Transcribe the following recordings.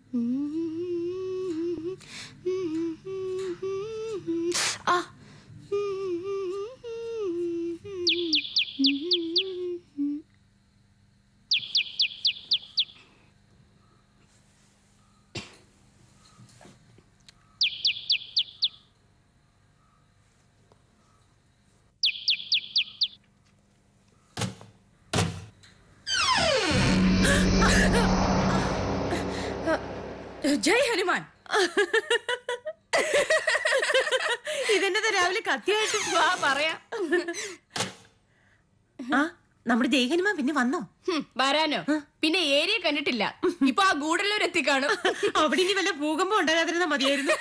ആ ജയ് ഹനുമാൻ ഇതെന്നത് രാവിലെ കത്തിയായിട്ട് വാ പറയാം ആ നമ്മുടെ ജയഹനുമാൻ പിന്നെ വന്നോ ഹും, വരാനോ പിന്നെ ഏരിയ കണ്ടിട്ടില്ല ഇപ്പൊ ആ ഗൂഡല്ലൂർ എത്തിക്കാണും അവിടെ ഇനി വല്ല ഭൂകമ്പം ഉണ്ടാകാതിരുന്നാ മതിയായിരുന്നു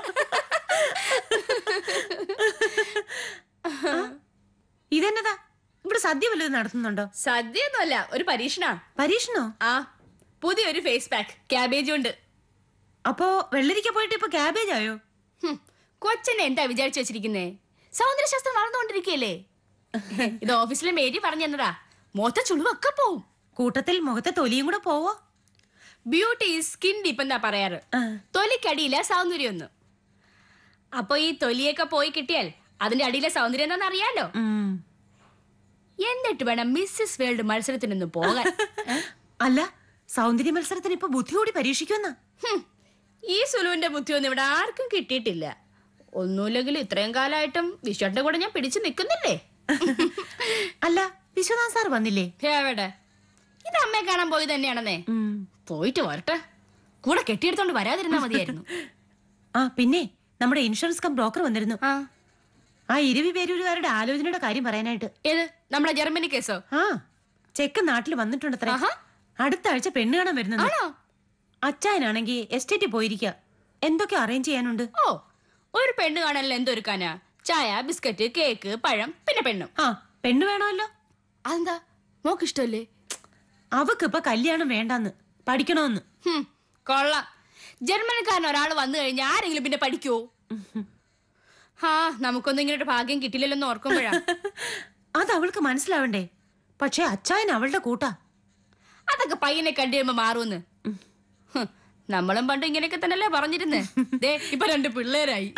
ആ, ഇതെന്നതാ ഇവിടെ സദ്യ വല്ലതും നടത്തുന്നുണ്ടോ സദ്യയൊന്നുമല്ല ഒരു പരീക്ഷണ പരീക്ഷണോ ആ പുതിയൊരു ഫേസ് പാക്ക് ക്യാബേജ് ഉണ്ട് അപ്പോ വെള്ളരിക്ക പോയിട്ട് ഇപ്പൊ ക്യാബേജ് ആയോ ഹും, കൊച്ചനെ എന്താ വിചാരിച്ചു വെച്ചിരിക്കുന്നേ സൗന്ദര്യശാസ്ത്രം വളർന്നുകൊണ്ടിരിക്കുകയല്ലേ ഇത് ഓഫീസിലെ മേരി പറഞ്ഞു തന്നതാ മൊത്ത ചുളിവൊക്കെ പോവും കൂട്ടത്തിൽ മുഖത്തെ തൊലിയും കൂടെ പോവോ ബ്യൂട്ടി സ്കിൻ ഡീപ്പ് എന്നാ പറയാറ് ആ. തൊലിക്കടിയില സൗന്ദര്യം ഒന്ന് അപ്പൊ ഈ തൊലിയൊക്കെ പോയി കിട്ടിയാൽ അതിന്റെ അടിയിലെ സൗന്ദര്യം എന്താണെന്ന് അറിയാലോ ഉം. എന്നിട്ട് വേണം മിസ്സസ് വേൾഡ് മത്സരത്തിനൊന്ന് പോകാൻ അല്ല സൗന്ദര്യ മത്സരത്തിന് ഇപ്പൊ ബുദ്ധി കൂടി പരീക്ഷിക്കുമെന്നാ ഹും, ഈ സുലുവിന്റെ ബുദ്ധിയൊന്നും ഇവിടെ ആർക്കും കിട്ടിയിട്ടില്ല ഒന്നുമില്ലെങ്കിലും ഇത്രയും കാലമായിട്ടും വിശ്വന്റെ കൂടെ ഞാൻ പിടിച്ചു നിൽക്കുന്നില്ലേ അല്ല വിശ്വനാഥ് സാർ വന്നില്ലേ എവിടെ ഇത് അമ്മയെ കാണാൻ പോയി തന്നെയാണെന്നേ ഉം. പോയിട്ട് വരട്ടെ കൂടെ കെട്ടിയെടുത്തോണ്ട് വരാതിരുന്നാ മതിയായിരുന്നു ആ പിന്നെ നമ്മുടെ ഇൻഷുറൻസ് കം ബ്രോക്കർ വന്നിരുന്നു ആ ആ ഇരുവി പേരൂരുകാരുടെ ആലോചനയുടെ കാര്യം പറയാനായിട്ട് ഏത് നമ്മുടെ ജർമ്മനി കേസോ ആ ചെക്ക് നാട്ടിൽ വന്നിട്ടുണ്ടത്രേ ആഹാ. അടുത്ത ആഴ്ച പെണ്ണ് കാണാൻ വരുന്നത് ആണോ അച്ചായനാണെങ്കിൽ എസ്റ്റേറ്റിൽ പോയിരിക്കുക എന്തൊക്കെ അറേഞ്ച് ചെയ്യാനുണ്ട് ഓ ഒരു പെണ്ണ് കാണാനല്ലോ എന്തൊരുക്കാനാ ചായ ബിസ്ക്കറ്റ് കേക്ക് പഴം പിന്നെ പെണ്ണും ആ പെണ്ണ് വേണമല്ലോ അതെന്താ മോക്ക് ഇഷ്ടമല്ലേ അവക്കിപ്പൊ കല്യാണം വേണ്ടാന്ന് പഠിക്കണമെന്ന് ഹും, കൊള്ളാം ജർമ്മനിക്കാരൻ ഒരാൾ വന്നു കഴിഞ്ഞാൽ ആരെങ്കിലും പിന്നെ പഠിക്കുവോ ഹാ നമുക്കൊന്നും ഇങ്ങനെ ഒരു ഭാഗ്യം കിട്ടില്ലല്ലോ എന്ന് ഓർക്കുമ്പോഴാ അത് അവൾക്ക് മനസ്സിലാവണ്ടേ പക്ഷെ അച്ചായൻ അവളുടെ കൂട്ടാ അതൊക്കെ പയ്യനെ കണ്ടു കഴിയുമ്പോ മാറുമെന്ന് ഹും, നമ്മളും പണ്ട് ഇങ്ങനെയൊക്കെ തന്നെയല്ലേ പറഞ്ഞിരുന്നേ ദേ ഇപ്പൊ രണ്ട് പിള്ളേരായി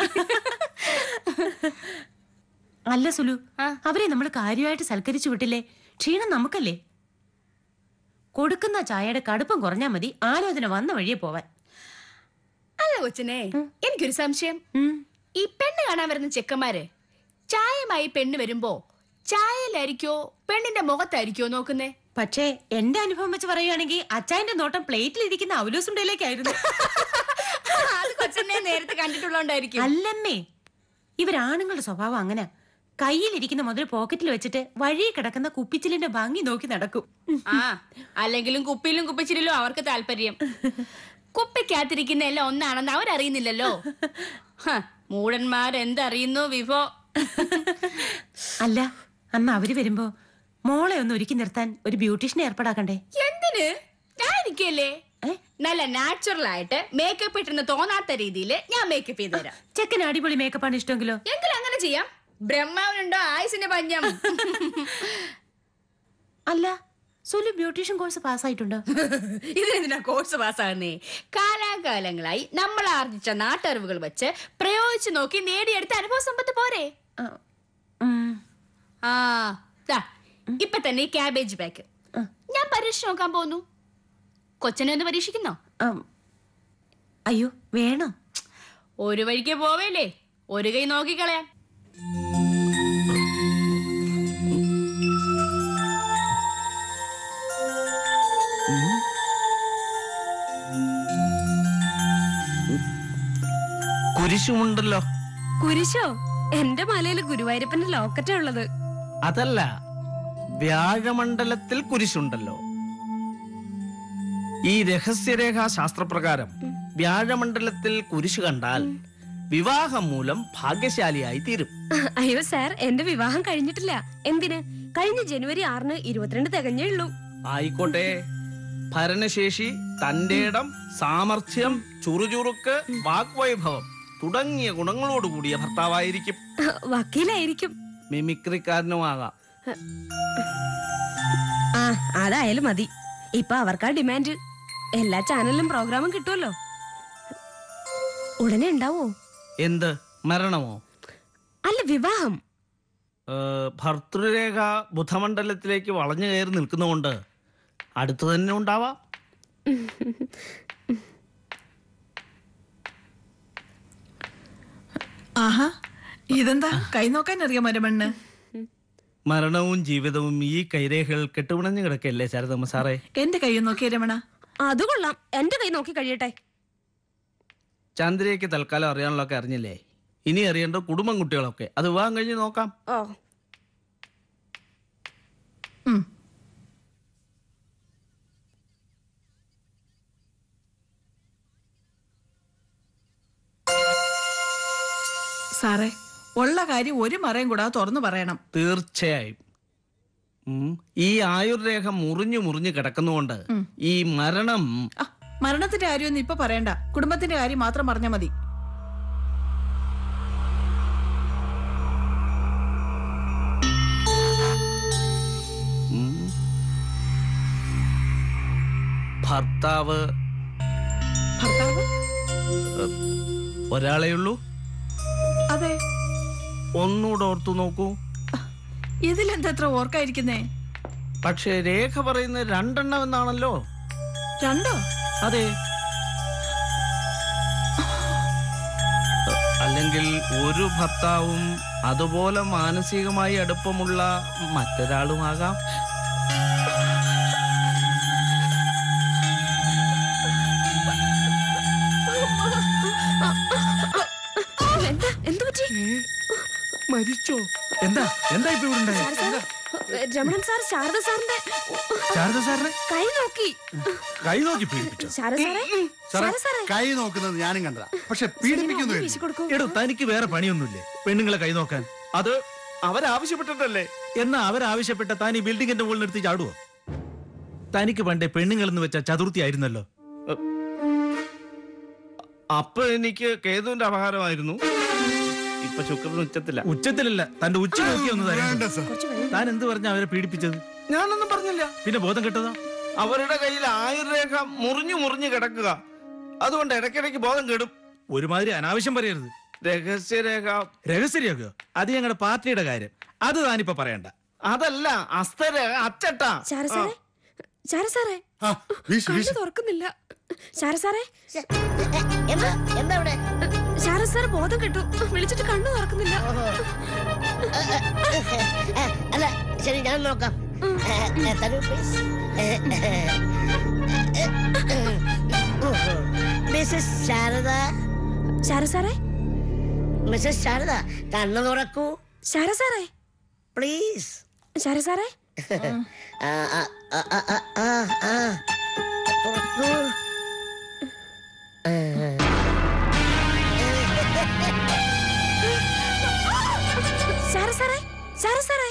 അല്ല സുലു ആ. അവരെ നമ്മൾ കാര്യമായിട്ട് സൽക്കരിച്ചു വിട്ടില്ലേ ക്ഷീണം നമുക്കല്ലേ കൊടുക്കുന്ന ചായയുടെ കടുപ്പം കുറഞ്ഞാ മതി ആലോചന വന്ന വഴിയെ പോവാൻ അല്ല കൊച്ചനെ എനിക്കൊരു സംശയം ഉം. ഈ പെണ്ണ് കാണാൻ വരുന്ന ചെക്കന്മാര് ചായമായി പെണ്ണ് വരുമ്പോ ചായയിലായിരിക്കോ പെണ്ണിന്റെ മുഖത്തായിരിക്കോ നോക്കുന്നേ പക്ഷേ എന്റെ അനുഭവം വെച്ച് പറയുകയാണെങ്കിൽ അച്ചായന്റെ നോട്ടം പ്ലേറ്റിൽ ഇരിക്കുന്ന അവലോസുണ്ടയിലേക്കായിരുന്നു അത് കൊച്ചനെ നേരത്തെ കണ്ടിട്ടുള്ളോണ്ടായിരിക്കും അല്ലമ്മേ ഇവരാണുങ്ങളുടെ സ്വഭാവം അങ്ങനെ കയ്യിലിരിക്കുന്ന മുതൽ പോക്കറ്റിൽ വെച്ചിട്ട് വഴി കിടക്കുന്ന കുപ്പിച്ചിലിന്റെ ഭംഗി നോക്കി നടക്കും ആ അല്ലെങ്കിലും കുപ്പിയിലും കുപ്പിച്ചിരിലും അവർക്ക് താല്പര്യം കുപ്പിക്കകത്തിരിക്കുന്ന എല്ലാം ഒന്നാണെന്ന് അവരറിയുന്നില്ലല്ലോ ഹ, മൂടന്മാരെന്തറിയുന്നു വിഭോ അല്ല അന്ന് അവര് വരുമ്പോ മോളെ ഒന്ന് ഒരുക്കി നിർത്താൻ ഒരു ബ്യൂട്ടീഷ്യനെ ഏർപ്പാടാക്കണ്ടേ എന്തിന് ഞാൻ ഇരിക്കല്ലേ ഏ? നല്ല നാച്ചുറൽ ആയിട്ട് മേക്കപ്പ് ഇട്ടെന്ന് തോന്നാത്ത രീതിയിൽ ഞാൻ മേക്കപ്പ് ചെയ്ത് തരാം ചെക്കന് അടിപൊളി മേക്കപ്പാണ് ഇഷ്ടമെങ്കിലോ എങ്കിൽ അങ്ങനെ ചെയ്യാം ബ്രഹ്മാവിനുണ്ടോ ആയുസിന്റെ പഞ്ഞം അല്ല സുലു ബ്യൂട്ടീഷ്യൻ കോഴ്സ് പാസ്സായിട്ടുണ്ടോ ഇതിനെന്തിനാ കോഴ്സ് പാസ്സാകുന്നേ കാലാകാലങ്ങളായി നമ്മൾ ആർജിച്ച നാട്ടറിവുകൾ വെച്ച് പ്രയോഗിച്ചു നോക്കി നേടിയെടുത്ത അനുഭവ സമ്പത്ത് പോരെ ആ, ഉം, ആ ദാ, ഇപ്പൊ തന്നെ ഈ ക്യാബേജ് പാക്ക് ആ. ഞാൻ പരീക്ഷ നോക്കാൻ പോകുന്നു കൊച്ചനെ ഒന്ന് പരീക്ഷിക്കുന്നോ ആ. അയ്യോ വേണോ ഒരു വഴിക്ക് പോവേലേ ഒരു കൈ നോക്കിക്കളയാം കുരിശുമുണ്ടല്ലോ കുരിശോ എന്റെ മലയിൽ ഗുരുവായൂരപ്പന്റെ ലോക്കറ്റാ ഉള്ളത് അതല്ല വ്യാഴമണ്ഡലത്തിൽ കുരിശുണ്ടല്ലോ ഈ രഹസ്യരേഖാ ശാസ്ത്രപ്രകാരം വ്യാഴമണ്ഡലത്തിൽ കുരിശ് കണ്ടാൽ വിവാഹം മൂലം ഭാഗ്യശാലിയായി തീരും അയ്യോ സാർ എന്റെ വിവാഹം കഴിഞ്ഞിട്ടില്ല എന്തിന് കഴിഞ്ഞ ജനുവരി ആറിന് ഇരുപത്തിരണ്ട് തികഞ്ഞേ ഉള്ളൂ ആയിക്കോട്ടെ ഭരണശേഷി തന്റെ ഇടം സാമർഥ്യം ചുറുചുറുക്ക് വാഗ്വൈഭവം തുടങ്ങിയ ഗുണങ്ങളോടുകൂടിയ ഭർത്താവായിരിക്കും വക്കീലായിരിക്കും മിമിക്രിക്കാരനുമാകാം ആ അതായാലും മതി ഇപ്പൊ അവർക്കാ ഡിമാൻഡ് എല്ലാ ചാനലിലും പ്രോഗ്രാമും കിട്ടുമല്ലോ ഉടനെ ഉണ്ടാവോ എന്ത് മരണമോ അല്ല വിവാഹം ഏ, ഭർതൃരേഖ ബുധമണ്ഡലത്തിലേക്ക് വളഞ്ഞു കയറി നിൽക്കുന്നതുകൊണ്ട് അടുത്തു തന്നെ ഉണ്ടാവാം ആഹാ ഇതെന്താ കൈ നോക്കാൻ അറിയാം മരമണ്ണ് മരണവും ജീവിതവും ഈ കൈരേഖകൾ കെട്ടുപിണഞ്ഞു കിടക്കല്ലേ ശാരദമ്മ സാറേ എന്റെ കൈ നോക്കിയ രമണ അത് കൊള്ളാം എന്റെ കൈ നോക്കി കഴിയട്ടെ ചന്ദ്രയ്ക്ക് തൽക്കാലം അറിയാനുള്ളതൊക്കെ അറിഞ്ഞില്ലേ ഇനി അറിയേണ്ട കുടുംബം കുട്ടികളൊക്കെ അത് വിവാഹം കഴിഞ്ഞ് നോക്കാം ഓ ഉം. സാറേ ഉള്ള കാര്യം ഒരു മറയും കൂടാതെ തുറന്നു പറയണം തീർച്ചയായും ഉം. ഈ ആയുർരേഖ മുറിഞ്ഞു മുറിഞ്ഞു കിടക്കുന്നതുകൊണ്ട് ഈ മരണം ആ മരണത്തിന്റെ കാര്യമൊന്നും ഇപ്പൊ പറയണ്ട കുടുംബത്തിന്റെ കാര്യം മാത്രം പറഞ്ഞാൽ മതി ഉം. ഭർത്താവ് ഭർത്താവ് ഒരാളേ ഉള്ളൂ അതെ ഒന്നുകൂടെ ഓർത്തു നോക്കൂ ഇതിലെന്താ എത്ര ഓർക്കായിരിക്കുന്നേ പക്ഷേ രേഖ പറയുന്നത് രണ്ടെണ്ണം എന്നാണല്ലോ രണ്ടോ അതെ അല്ലെങ്കിൽ ഒരു ഭർത്താവും അതുപോലെ മാനസികമായി അടുപ്പമുള്ള മറ്റൊരാളുമാകാം എന്താ എന്തു പറ്റി മരിച്ചോ എന്താ എന്താ ഇപ്പൊ ഇവിടെ ഉണ്ടായത്? Sir, sir, Ramanan sir Sharada സാറിന്റെ ശാരദ സാറിന് കൈ നോക്കി കൈ നോക്കി പീഡിപ്പിച്ചോ ശാരദ സാറേ ശാരദ സാറേ കൈ നോക്കുന്നത് ഞാനും കണ്ടതാ പക്ഷെ പീഡിപ്പിക്കുന്നു വീശി കൊടുക്കൂ എടോ തനിക്ക് വേറെ പണിയൊന്നുമില്ലേ പെണ്ണുങ്ങളെ കൈ നോക്കാൻ അത് അവരാവശ്യപ്പെട്ടിട്ടല്ലേ എന്നാ അവരാവശ്യപ്പെട്ട താൻ ഈ ബിൽഡിങ്ങിന്റെ മുകളിൽ നിർത്തി ചാടുവോ തനിക്ക് പണ്ടേ പെണ്ണുങ്ങൾ എന്ന് വെച്ച ചതുർത്ഥി ആയിരുന്നല്ലോ അപ്പൊ എനിക്ക് കേതുവിന്റെ അപഹാരമായിരുന്നു ഇപ്പൊ ശുക്രൻ ഉച്ചത്തില്ല ഉച്ചത്തിലല്ല തന്റെ ഉച്ച നോക്കി ഒന്ന് വേണ്ട തരേണ്ട സർ കുറച്ച് വെള്ളം താൻ എന്ത് പറഞ്ഞ അവരെ പീഡിപ്പിച്ചത് ഞാനൊന്നും പറഞ്ഞില്ല പിന്നെ ബോധം കെട്ടതാ അവരുടെ കയ്യിൽ ആയുർരേഖ മുറിഞ്ഞു മുറിഞ്ഞു കിടക്കുക അതുകൊണ്ട് ഇടയ്ക്കിടയ്ക്ക് ബോധം കെടും ഒരുമാതിരി അനാവശ്യം പറയരുത് രഹസ്യരേഖ രഹസ്യരേഖയോ അത് ഞങ്ങളുടെ പാർട്ടിയുടെ കാര്യം അത് താനിപ്പോ പറയണ്ട അതല്ല അസ്തരേഖ അച്ചട്ട ശാര സാറേ ശാര സാറേ ആ വീശു കണ്ണു വീശു തുറക്കുന്നില്ല ശാര സാറേ എന്താ എന്താ ഇവിടെ ശാര സാറ് ബോധം കിട്ടു വിളിച്ചിട്ട് കണ്ണു തുറക്കുന്നില്ല ഏ, അല്ല ശരി ഞാൻ നോക്കാം ഏ, ഏ, തരൂ പ്ലീസ് മിസ്സസ് ശാരദ ശാര സാറേ മിസ്സസ് ശാരദ കണ്ണു തുറക്കൂ ശാര സാറേ പ്ലീസ് ശാര സാറേ ആ, ആ, ആ, ആ, ആ, ആ, ആ. തുറക്കൂ ഏ. ശാര സാറേ ശാര സാറേ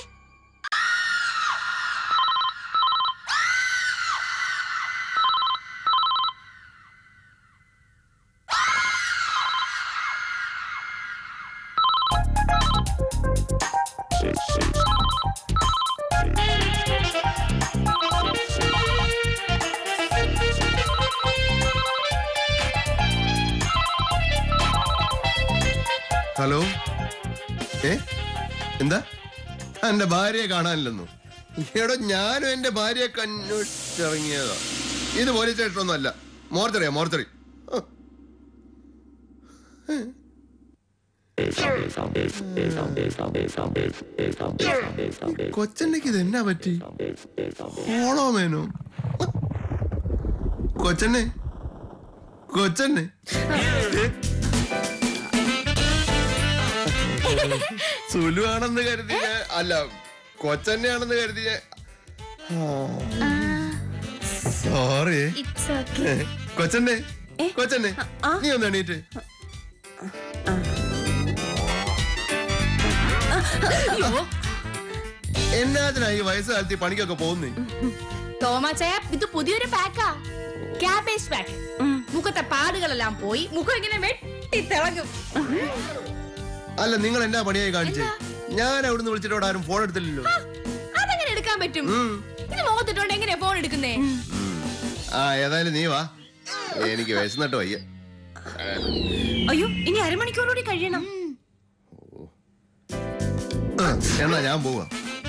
ഹലോ ഏ എന്താ ആ, എന്റെ ഭാര്യയെ കാണാനില്ലെന്നു എടോ ഞാനും എന്റെ ഭാര്യയെ അന്വേഷിച്ചിറങ്ങിയതാ ഇത് പോലീസ് സ്റ്റേഷനൊന്നും അല്ല മോർച്ചറിയാ മോർച്ചറി ഹ്. കൊച്ചമ്മയ്ക്ക് ഇത് എന്നാ പറ്റി ഓളോ മേനോ കൊച്ചന്നെ കൊച്ചന്നെ ഏ? സുലുവാണെന്ന് കരുതി ഞാൻ- അല്ല കൊച്ചന്നെയാണെന്ന് കരുതി ഞാൻ- സോറി കൊച്ചന്നെ കൊച്ചന്നെ നീ ഒന്ന് എണീറ്റ് എന്നാത്തിനാ ഈ വയസ്സുകാലത്ത് ഈ പണിക്കൊക്കെ പോകുന്നേ തോമാച്ചയ ഇത് പുതിയൊരു പാക്കാ ക്യാബേജ് പാക്ക് മുഖത്തെ പാടുകളെല്ലാം പോയി മുഖം ഇങ്ങനെ വെട്ടി തിളങ്ങും അല്ല നിങ്ങൾ എന്നാ പണിയായി കാണിച്ചേ ഞാൻ അവിടുന്ന് വിളിച്ചിട്ട് അവിടെ ആരും ഫോൺ എടുത്തില്ലല്ലോ അതെങ്ങനെ എടുക്കാൻ പറ്റും ഉം. ഇത് മുഖത്തിട്ടോണ്ട് എങ്ങനെയാ ഫോൺ എടുക്കുന്നേ ആ ഏതായാലും നീ വാ എനിക്ക് വിശന്നിട്ട് വയ്യ അയ്യോ ഇനി അരമണിക്കൂറുകൂടി കഴിയണം ആ, എന്നാ ഞാൻ പോവാ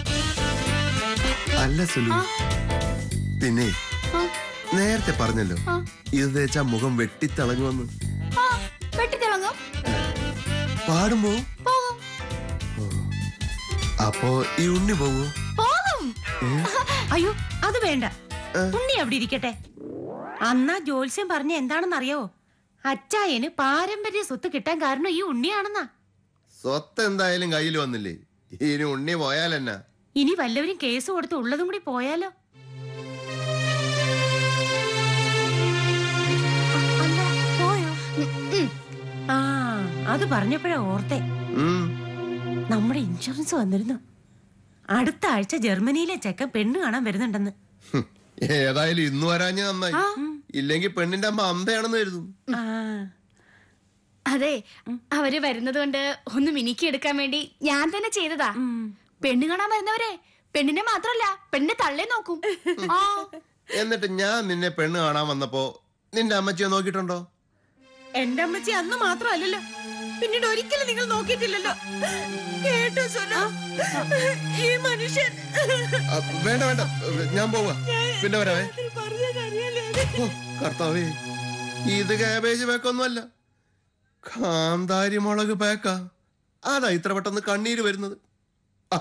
അല്ല സുലു പിന്നെ നേരത്തെ പറഞ്ഞല്ലോ ഇത് തേച്ചാ മുഖം വെട്ടിത്തിളങ്ങുമെന്ന് ആ വെട്ടിത്തിളങ്ങും പാടുമ്പോ പോകും ഓ. അപ്പോ ഈ ഉണ്ണി പോവോ പോകും അയ്യോ അത് വേണ്ട ഉണ്ണി അവിടെ ഇരിക്കട്ടെ അന്നാ ജോത്സ്യം പറഞ്ഞ എന്താണെന്ന് അറിയാവോ അച്ചായന് പാരമ്പര്യ സ്വത്ത് കിട്ടാൻ കാരണം ഈ ഉണ്ണിയാണെന്നാ സ്വത്ത് എന്തായാലും കയ്യിൽ വന്നില്ലേ ഇനി ഉണ്ണി പോയാലെന്നാ ഇനി വല്ലവരും കേസ് കൊടുത്ത് ഉള്ളതും കൂടി പോയാലോ അല്ല, പോയോ ആ അത് പറഞ്ഞപ്പോഴാ ഓർത്തെ ഉം. നമ്മുടെ ഇൻഷുറൻസ് വന്നിരുന്നു അടുത്ത ആഴ്ച ജർമ്മനിയിലെ ചെക്കൻ പെണ്ണ് കാണാൻ വരുന്നുണ്ടെന്ന് ഹും. ഏതായാലും ഇന്ന് വരാഞ്ഞ നന്നായി ഇല്ലെങ്കിൽ പെണ്ണിന്റെ അമ്മ അന്തയാണെന്ന് കരുതും ആ അതെ അവര് വരുന്നത് കൊണ്ട് ഒന്ന് മിനുക്കി എടുക്കാൻ വേണ്ടി ഞാൻ തന്നെ ചെയ്തതാ പെണ്ണ് കാണാൻ വരുന്നവരെ പെണ്ണിനെ മാത്രല്ല പെണ്ണിനെ തള്ളേ നോക്കും ആ എന്നിട്ട് ഞാൻ നിന്നെ പെണ്ണ് കാണാൻ വന്നപ്പോ നിന്റെ അമ്മച്ചിയെ നോക്കിയിട്ടുണ്ടോ എന്റെ അമ്മച്ചി അന്ന് മാത്രമല്ലല്ലോ പിന്നീട് ഒരിക്കലും നിങ്ങൾ നോക്കിയിട്ടില്ലല്ലോ കേട്ടോ സുനു ഈ മനുഷ്യൻ ആ, വേണ്ട വേണ്ട ഞാൻ പോവാ പിന്നെ വരാവേ ഓ, കർത്താവേ ഇത് കാബേജ് പേക്കൊന്നുമല്ല കാന്താരി മുളക് പേക്കാ അതാ ഇത്ര പെട്ടെന്ന് കണ്ണീര് വരുന്നത് ആ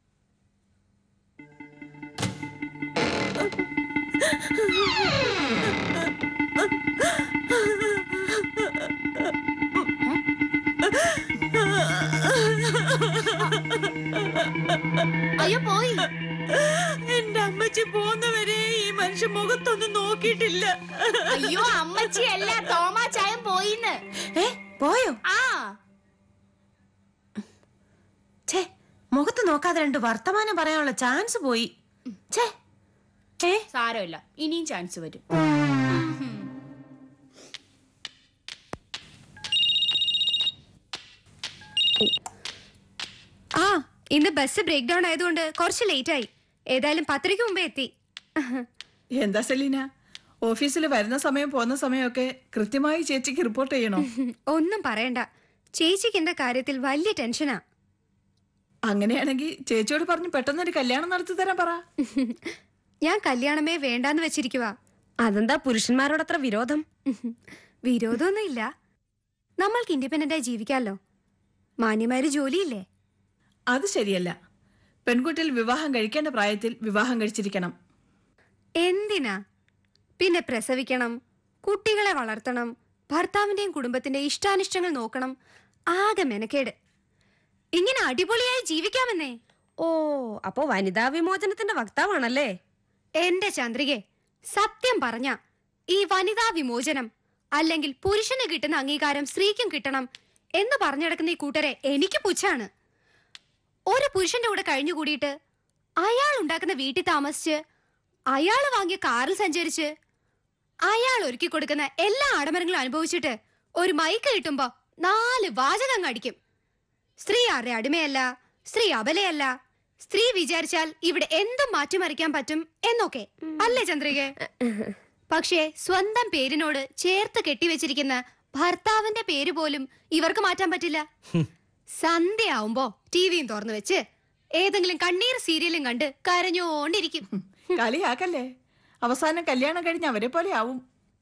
അയ്യോ പോയി എന്റെ അമ്മച്ചി പോകുന്നവരെ ഈ മനുഷ്യൻ മുഖത്തൊന്നും നോക്കിയിട്ടില്ല അയ്യോ അമ്മച്ചി അല്ല തോമാച്ചായം പോയിന്ന് ഏ പോയോ ആ ഛേ മുഖത്ത് നോക്കാതെ രണ്ട് വർത്തമാനം പറയാനുള്ള ചാൻസ് പോയി ഛേ ഏ സാരമില്ല ഇനിയും ചാൻസ് വരും ആ ഇന്ന് ബസ് ബ്രേക്ക് ഡൗൺ ആയതുകൊണ്ട് കുറച്ച് ലേറ്റ് ആയി ഏതായാലും പത്തരയ്ക്ക് മുമ്പേ എത്തി എന്താ സെലീന ഓഫീസിൽ വരുന്ന സമയം പോകുന്ന സമയമൊക്കെ കൃത്യമായി ചേച്ചിക്ക് റിപ്പോർട്ട് ചെയ്യണോ ഒന്നും പറയണ്ട ചേച്ചിക്ക് എന്റെ കാര്യത്തിൽ വലിയ ടെൻഷനാ അങ്ങനെയാണെങ്കിൽ ചേച്ചിയോട് പറഞ്ഞ് പെട്ടെന്നൊരു കല്യാണം നടത്തി തരാൻ പറ ഞാൻ കല്യാണമേ വേണ്ടാന്ന് വെച്ചിരിക്കുക അതെന്താ പുരുഷന്മാരോട് അത്ര വിരോധം വിരോധമൊന്നും ഇല്ല നമ്മൾക്ക് ഇൻഡിപെൻഡന്റ് ആയി ജീവിക്കാമല്ലോ മാന്യമായൊരു ജോലിയില്ലേ അത് ശരിയല്ല പെൺകുട്ടികൾ വിവാഹം കഴിക്കേണ്ട പ്രായത്തിൽ വിവാഹം കഴിച്ചിരിക്കണം എന്തിനാ പിന്നെ പ്രസവിക്കണം കുട്ടികളെ വളർത്തണം ഭർത്താവിന്റെയും കുടുംബത്തിന്റെ ഇഷ്ടാനിഷ്ടങ്ങൾ നോക്കണം ആകെ മെനക്കേട് ഇങ്ങനെ അടിപൊളിയായി ജീവിക്കാമെന്നേ ഓ അപ്പോ വനിതാ വിമോചനത്തിന്റെ വക്താവാണല്ലേ എന്റെ ചന്ദ്രികെ സത്യം പറഞ്ഞ ഈ വനിതാ വിമോചനം അല്ലെങ്കിൽ പുരുഷന് കിട്ടുന്ന അംഗീകാരം സ്ത്രീക്കും കിട്ടണം എന്ന് പറഞ്ഞെടുക്കുന്ന ഈ കൂട്ടരെ എനിക്ക് പുച്ഛാണ് ഒരു പുരുഷന്റെ കൂടെ കഴിഞ്ഞുകൂടിയിട്ട് അയാൾ ഉണ്ടാക്കുന്ന വീട്ടിൽ താമസിച്ച് അയാൾ വാങ്ങിയ കാറിൽ സഞ്ചരിച്ച് അയാൾ ഒരുക്കി കൊടുക്കുന്ന എല്ലാ ആഡംബരങ്ങളും അനുഭവിച്ചിട്ട് ഒരു മൈക്ക് കിട്ടുമ്പോ നാല് വാചകം അടിക്കും സ്ത്രീ ആരുടെ അടിമയല്ല സ്ത്രീ അബലയല്ല സ്ത്രീ വിചാരിച്ചാൽ ഇവിടെ എന്തും മാറ്റിമറിക്കാൻ പറ്റും എന്നൊക്കെ അല്ലേ ചന്ദ്രികെ പക്ഷേ സ്വന്തം പേരിനോട് ചേർത്ത് കെട്ടിവെച്ചിരിക്കുന്ന ഭർത്താവിന്റെ പേര് പോലും ഇവർക്ക് മാറ്റാൻ പറ്റില്ല സന്ധ്യയാവുമ്പോ ടിവിയും തുറന്നു വെച്ച് ഏതെങ്കിലും കണ്ണീർ സീരിയലും കണ്ട് കരഞ്ഞോണ്ടിരിക്കും കളിയാക്കല്ലേ അവസാനം കല്യാണം കഴിഞ്ഞ് അവരെ പോലെ ആവും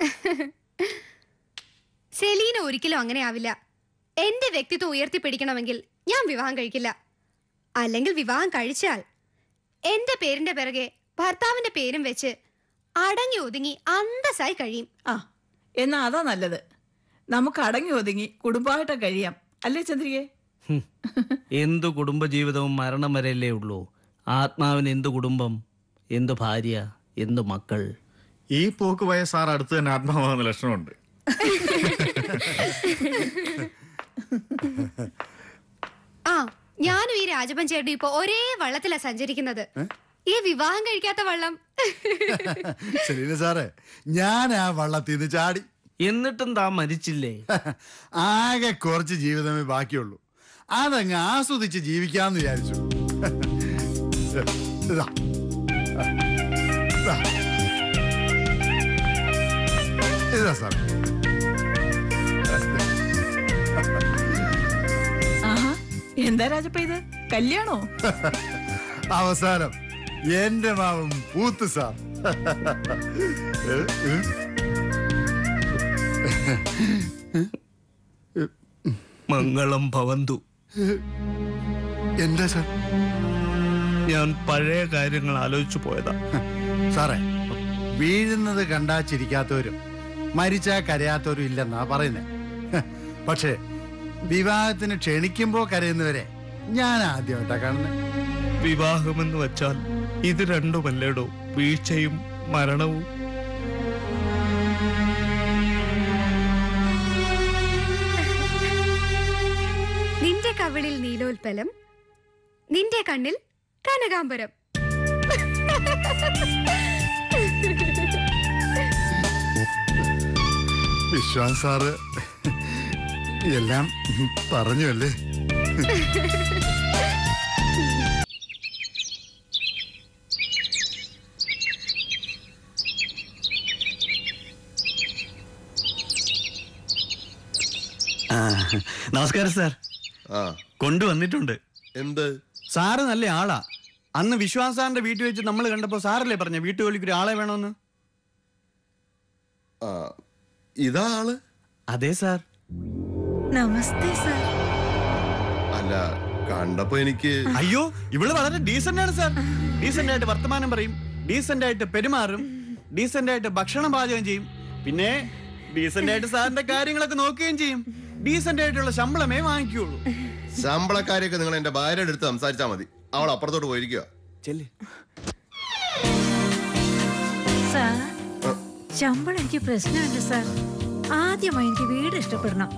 സെലീന ഒരിക്കലും അങ്ങനെ ആവില്ല എന്റെ വ്യക്തിത്വം ഉയർത്തിപ്പിടിക്കണമെങ്കിൽ ഞാൻ വിവാഹം കഴിക്കില്ല അല്ലെങ്കിൽ വിവാഹം കഴിച്ചാൽ എന്റെ പേരിന്റെ പിറകെ ഭർത്താവിന്റെ പേരും വെച്ച് അടങ്ങി ഒതുങ്ങി അന്തസ്സായി കഴിയും ആ എന്നാ അതാ നല്ലത് നമുക്ക് അടങ്ങി ഒതുങ്ങി കുടുംബമായിട്ട് കഴിയാം അല്ലേ ചന്ദ്രികെ ഹും. എന്തു കുടുംബജീവിതവും മരണം വരെയല്ലേ ഉള്ളൂ ആത്മാവിന് എന്തു കുടുംബം എന്തു ഭാര്യ എന്തു മക്കൾ ഈ പോക്ക് പോയ സാർ അടുത്ത് തന്നെ ആത്മാവാകുന്ന ലക്ഷണമുണ്ട് ആ ഞാനും ഈ രാജപ്പൻ ചേട്ടനും ഇപ്പൊ ഒരേ വള്ളത്തിലാ സഞ്ചരിക്കുന്നത് ഈ വിവാഹം കഴിക്കാത്ത വള്ളം ശരീര സാറേ ഞാൻ ആ വള്ളത്തിൽ നിന്ന് ചാടി എന്നിട്ടും താൻ മരിച്ചില്ലേ ആകെ കുറച്ച് ജീവിതമേ ബാക്കിയുള്ളൂ അതങ്ങ് ആസ്വദിച്ച് ജീവിക്കാന്ന് വിചാരിച്ചു ഇതാ. ഇതാ. ഇതാ സാർ ആഹാ എന്താ രാജപ്പ ഇത് കല്യാണോ അവസാനം എന്റെ മാവും പൂത്ത് സാർ ഏ, ഏ. മംഗളം ഭവന്തു എന്താ സാർ ഞാൻ പഴയ കാര്യങ്ങൾ ആലോചിച്ചു പോയതാ സാറേ വീഴുന്നത് കണ്ടാ ചിരിക്കാത്തവരും മരിച്ചാ കരയാത്തവരും ഇല്ലെന്നാ പറയുന്നത് പക്ഷേ വിവാഹത്തിന് ക്ഷണിക്കുമ്പോ കരയുന്നവരെ ഞാൻ ആദ്യമായിട്ടാ കാണുന്നത് വിവാഹമെന്ന് വച്ചാൽ ഇത് രണ്ടുമല്ലേടോ വീഴ്ചയും മരണവും നിന്റെ കവിളിൽ നീലോൽപ്പലം നിന്റെ കണ്ണിൽ കനകാംബരം വിശ്വാസ് സാറ് എല്ലാം പറഞ്ഞു അല്ലേ നമസ്കാരം സാർ ആ കൊണ്ടുവന്നിട്ടുണ്ട് എന്ത് സാറ് നല്ല ആളാ അന്ന് വിശ്വാസ് സാറിന്റെ വീട്ടിൽ വെച്ച് നമ്മൾ കണ്ടപ്പോ സാറല്ലേ പറഞ്ഞ വീട്ടുജോലിക്ക് ഒരു ആളെ വേണമെന്ന് ആ ഇതാ ആള് അതെ സാർ നമസ്തേ സാർ അല്ല കണ്ടപ്പോ എനിക്ക് അയ്യോ ഇവള് വളരെ ഡീസന്റ് ആണ് സാർ ഡീസന്റ് ആയിട്ട് വർത്തമാനം പറയും ഡീസന്റ് ആയിട്ട് പെരുമാറും ഡീസന്റ് ആയിട്ട് ഭക്ഷണം പാചകം ചെയ്യും പിന്നെ ഡീസന്റ് ആയിട്ട് സാറിന്റെ കാര്യങ്ങളൊക്കെ നോക്കുകയും ചെയ്യും ഡീസന്റ് ആയിട്ടുള്ള ശമ്പളമേ വാങ്ങിക്കുള്ളൂ ശമ്പളക്കാരെയൊക്കെ നിങ്ങൾ എന്റെ ഭാര്യയുടെ അടുത്ത് സംസാരിച്ചാ മതി അവൾ അപ്പുറത്തോട്ട് പോയിരിക്കുക ചെല്ലേ സാർ ശമ്പളം എനിക്ക് പ്രശ്നമുണ്ട് സാർ ആദ്യമായി എനിക്ക് വീട് ഇഷ്ടപ്പെടണം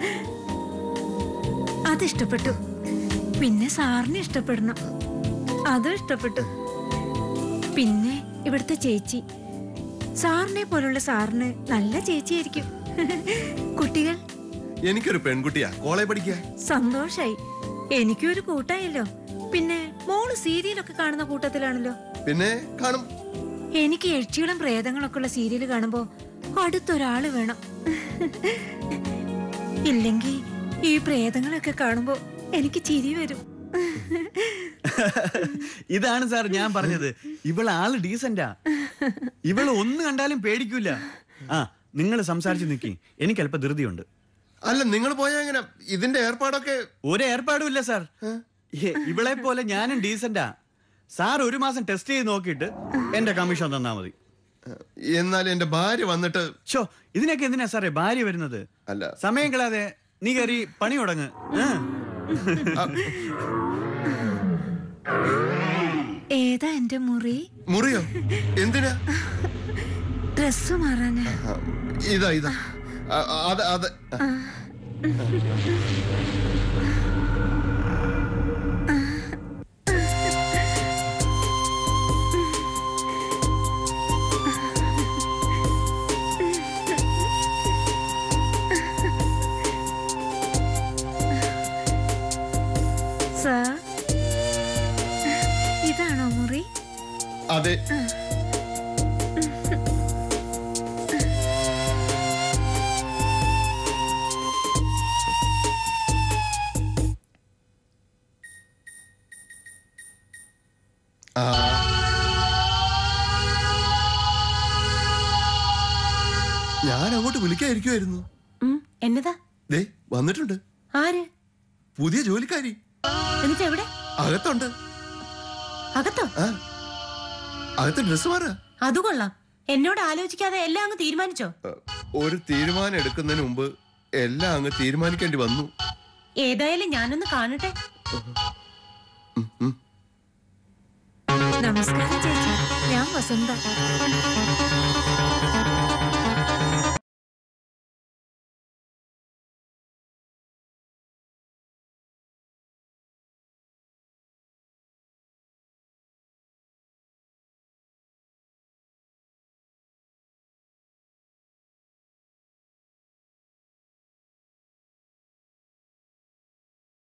അത് ഇഷ്ടപ്പെട്ടു പിന്നെ സാറിനെ ഇഷ്ടപ്പെടണം അതും ഇഷ്ടപ്പെട്ടു പിന്നെ ഇവിടുത്തെ ചേച്ചി സാറിനെ പോലുള്ള സാറിന് നല്ല ചേച്ചിയായിരിക്കും കുട്ടികൾ എനിക്കൊരു പെൺകുട്ടിയാ കോളേജ് പഠിക്കുക സന്തോഷായി എനിക്കും ഒരു കൂട്ടായല്ലോ പിന്നെ മോള് സീരിയലൊക്കെ കാണുന്ന കൂട്ടത്തിലാണല്ലോ പിന്നെ കാണും എനിക്ക് യക്ഷികളും പ്രേതങ്ങളൊക്കെ ഉള്ള സീരിയൽ കാണുമ്പോ അടുത്തൊരാള് വേണം ഇല്ലെങ്കിൽ ഈ പ്രേതങ്ങളൊക്കെ കാണുമ്പോ എനിക്ക് ചിരി വരും ഇതാണ് സാർ ഞാൻ പറഞ്ഞത് ഇവള് ആള് ഡീസന്റാ ഇവള് ഒന്ന് കണ്ടാലും പേടിക്കൂല ആ നിങ്ങൾ സംസാരിച്ചു നിൽക്കി എനിക്ക് അല്പം ധൃതിയുണ്ട് അല്ല നിങ്ങൾ പോയാ എങ്ങനെ ഇതിന്റെ ഏർപ്പാടൊക്കെ ഒരു ഏർപ്പാടും ഇല്ല സാർ ഏ, ഇവളെ പോലെ ഞാനും ഡീസന്റാ സാർ ഒരു മാസം ടെസ്റ്റ് ചെയ്ത് നോക്കിയിട്ട് എന്റെ കമ്മീഷൻ തന്നാ മതി എന്നാൽ എന്റെ ഭാര്യ വന്നിട്ട് ഷോ ഇതിനൊക്കെ എന്തിനാ സാറേ ഭാര്യ വരുന്നത് അല്ല സമയം കളയാതെ നീ കയറി പണി തുടങ്ങ് ഏ? ഏതാ എന്റെ മുറി മുറിയോ എന്തിനാ ഡ്രസ് മാറാനാ ആ, ഇതാ ഇതാ ആ, ആ, അത് അത് സാർ ഇതാണോ മുറി അതെ ആ ഞാൻ അങ്ങോട്ട് വിളിക്കായിരിക്കുമായിരുന്നു എന്നതാ ദേ വന്നിട്ടുണ്ട് ആര് പുതിയ ജോലിക്കാരി എന്നിട്ട് എവിടെ അകത്തുണ്ട് അകത്തോ ആ അകത്ത് ഡ്രസ് മാറാ അത് കൊള്ളാം എന്നോട് ആലോചിക്കാതെ എല്ലാം അങ്ങ് തീരുമാനിച്ചോ ഒരു തീരുമാനം എടുക്കുന്നതിന് മുമ്പ് എല്ലാം അങ്ങ് തീരുമാനിക്കേണ്ടി വന്നു ഏതായാലും ഞാനൊന്ന് കാണട്ടെ നമസ്കാരം ചേച്ചി ഞാൻ വസന്ത